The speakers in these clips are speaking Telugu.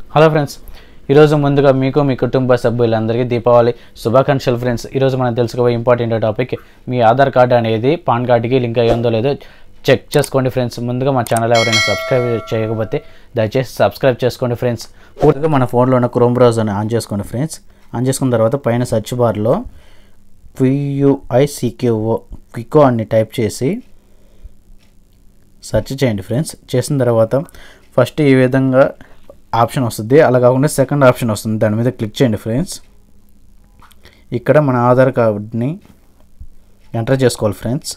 హలో ఫ్రెండ్స్ ఈరోజు ముందుగా మీకు మీ కుటుంబ సభ్యులందరికీ దీపావళి శుభాకాంక్షలు ఫ్రెండ్స్ ఈరోజు మనం తెలుసుకోబోయే ఇంపార్టెంట్ టాపిక్ మీ ఆధార్ కార్డు అనేది పాన్ కార్డుకి లింక్ అయ్యిందో లేదో చెక్ చేసుకోండి ఫ్రెండ్స్ ముందుగా మా ఛానల్ ఎవరైనా సబ్స్క్రైబ్ చేయకపోతే దయచేసి సబ్స్క్రైబ్ చేసుకోండి ఫ్రెండ్స్ పూర్తిగా మన ఫోన్లో ఉన్న క్రోమ్ బ్రౌజర్ని ఆన్ చేసుకోండి ఫ్రెండ్స్ ఆన్ చేసుకున్న తర్వాత పైన సెర్చ్ బార్లో పియుఐసిక్యూఓ క్వికో అని టైప్ చేసి సెర్చ్ చేయండి ఫ్రెండ్స్ చేసిన తర్వాత ఫస్ట్ ఈ విధంగా ఆప్షన్ వస్తుంది అలా కాకుండా సెకండ్ ఆప్షన్ వస్తుంది దాని మీద క్లిక్ చేయండి ఫ్రెండ్స్ ఇక్కడ మన ఆధార్ కార్డ్ని ఎంటర్ చేసుకోవాలి ఫ్రెండ్స్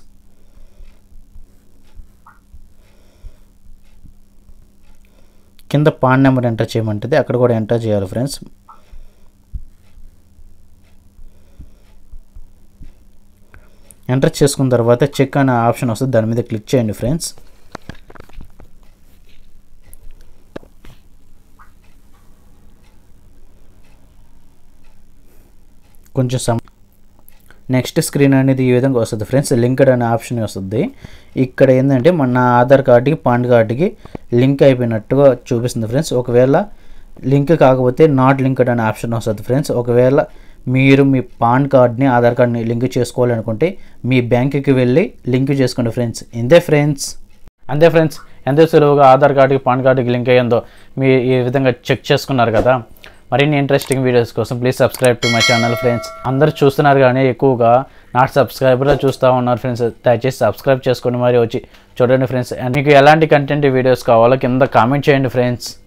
కింద పాన్ నెంబర్ ఎంటర్ చేయమంటుంది అక్కడ కూడా ఎంటర్ చేయాలి ఫ్రెండ్స్ ఎంటర్ చేసుకున్న తర్వాత చెక్ అనే ఆప్షన్ వస్తుంది దాని మీద క్లిక్ చేయండి ఫ్రెండ్స్ కొంచెం సమ్ నెక్స్ట్ స్క్రీన్ అనేది ఈ విధంగా వస్తుంది ఫ్రెండ్స్ లింక్డ్ అనే ఆప్షన్ వస్తుంది ఇక్కడ ఏంటంటే మన ఆధార్ కార్డుకి పాన్ కార్డుకి లింక్ అయిపోయినట్టుగా చూపిస్తుంది ఫ్రెండ్స్ ఒకవేళ లింక్ కాకపోతే నాట్ లింక్డ్ అనే ఆప్షన్ వస్తుంది ఫ్రెండ్స్ ఒకవేళ మీరు మీ పాన్ కార్డ్ని ఆధార్ కార్డ్ని లింక్ చేసుకోవాలనుకుంటే మీ బ్యాంకుకి వెళ్ళి లింక్ చేసుకోండి ఫ్రెండ్స్ ఇంతే ఫ్రెండ్స్ అంతే ఫ్రెండ్స్ ఎంత సులువుగా ఆధార్ కార్డుకి పాన్ కార్డుకి లింక్ అయ్యిందో మీ ఈ విధంగా చెక్ చేసుకున్నారు కదా మరిన్ని ఇంట్రెస్టింగ్ వీడియోస్ కోసం please subscribe to my channel friends అందరూ చూస్తున్నారు కానీ ఎక్కువగా నాట్ సబ్స్క్రైబర్లో చూస్తూ ఉన్నారు ఫ్రెండ్స్ దయచేసి సబ్స్క్రైబ్ చేసుకొని మరి వచ్చి చూడండి ఫ్రెండ్స్ మీకు ఎలాంటి కంటెంట్ వీడియోస్ కావాలో కింద కామెంట్ చేయండి ఫ్రెండ్స్